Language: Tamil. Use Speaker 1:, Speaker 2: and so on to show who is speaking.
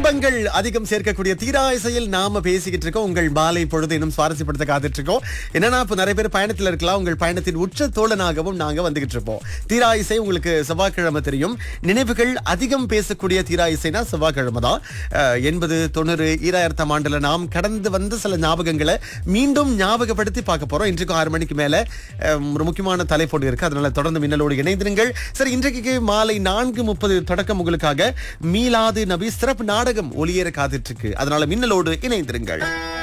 Speaker 1: இன்பங்கள் அதிகம் சேர்க்கக்கூடிய தீரா இசையில் நாம பேசிக்கிட்டு இருக்கோம் உங்கள் மாலை பொழுது இன்னும் சுவாரஸ்யப்படுத்த காத்துட்டு இருக்கோம் என்னன்னா இப்ப நிறைய பேர் பயணத்துல இருக்கலாம் உங்கள் பயணத்தின் உச்ச தோழனாகவும் நாங்க வந்துகிட்டு இருப்போம் தீரா இசை உங்களுக்கு செவ்வாய்க்கிழமை தெரியும் நினைவுகள் அதிகம் பேசக்கூடிய தீரா இசைனா செவ்வாய்க்கிழமை தான் அஹ், எண்பது தொண்ணூறு ஈராயிரத்தாம் ஆண்டுல நாம் கடந்து வந்த சில ஞாபகங்களை மீண்டும் ஞாபகப்படுத்தி பார்க்க போறோம் இன்றைக்கும் ஆறு மணிக்கு மேல அஹ், ஒரு முக்கியமான தலைப்போடு இருக்கு அதனால தொடர்ந்து மின்னலோடு இணைந்திருங்கள் சரி இன்றைக்கு மாலை நான்கு முப்பது தொடக்கம் உங்களுக்காக மீலாது நபி சிறப்பு நாடகம் ஒளியேற காத்துட்டு இருக்கு அதனால மின்னலோடு இணைந்திருங்கள்